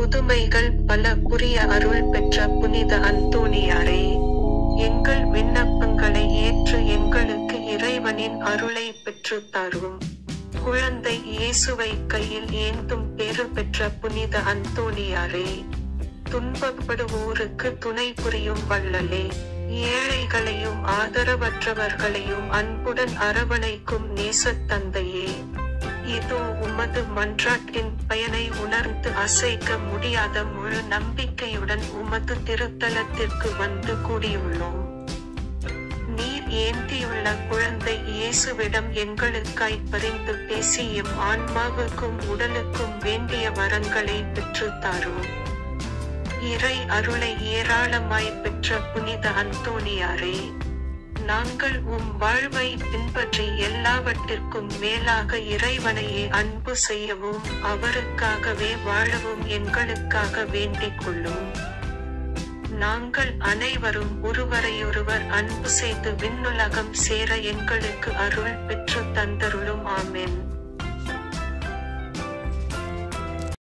புதுமைகள் பல புரிய அருள் பெற்ற புனித அந்தோணியாரே எங்கள் விண்ணப்பங்களை ஏற்று எங்களுக்கு இறைவனின் அருளை பெற்றுத் தாரும் குழந்தை இயேசுவை கையில் ஏந்தும் பேறு பெற்ற புனித அந்தோணியாரே துன்பப்படுவோருக்கு துணை புரியும் வள்ளலே ஏழைகளையும் ஆதரவற்றவர்களையும் அன்புடன் அரவணைக்கும் நேசத் தந்தையே இதோ உமது மன்றாட்டின் பயனை உணர்ந்து அசைக்க முடியாத முழு நம்பிக்கையுடன் உமது திருத்தலத்திற்கு வந்து கூடியுள்ளோம் நீர் ஏந்தியுள்ள குழந்தை இயேசுவிடம் எங்களுக்காய் பரிந்து பேசி எம் ஆன்மாவுக்கும் உடலுக்கும் வேண்டிய வரங்களை பெற்றுத் தாரும் இறை அருளை ஏராளமாய் பெற்ற புனித அந்தோணியாரே நாங்கள் உம் வாழ்வை பின்பற்றி எல்லாவற்றிற்கும் மேலாக இறைவனையே அன்பு செய்யவும் அவருக்காகவே வாழவும் எங்களுக்காக வேண்டிக் கொள்ளும் நாங்கள் அனைவரும் ஒருவரையொருவர் அன்பு செய்து விண்ணுலகம் சேர எங்களுக்கு அருள் பெற்று தந்தருளும் ஆமென்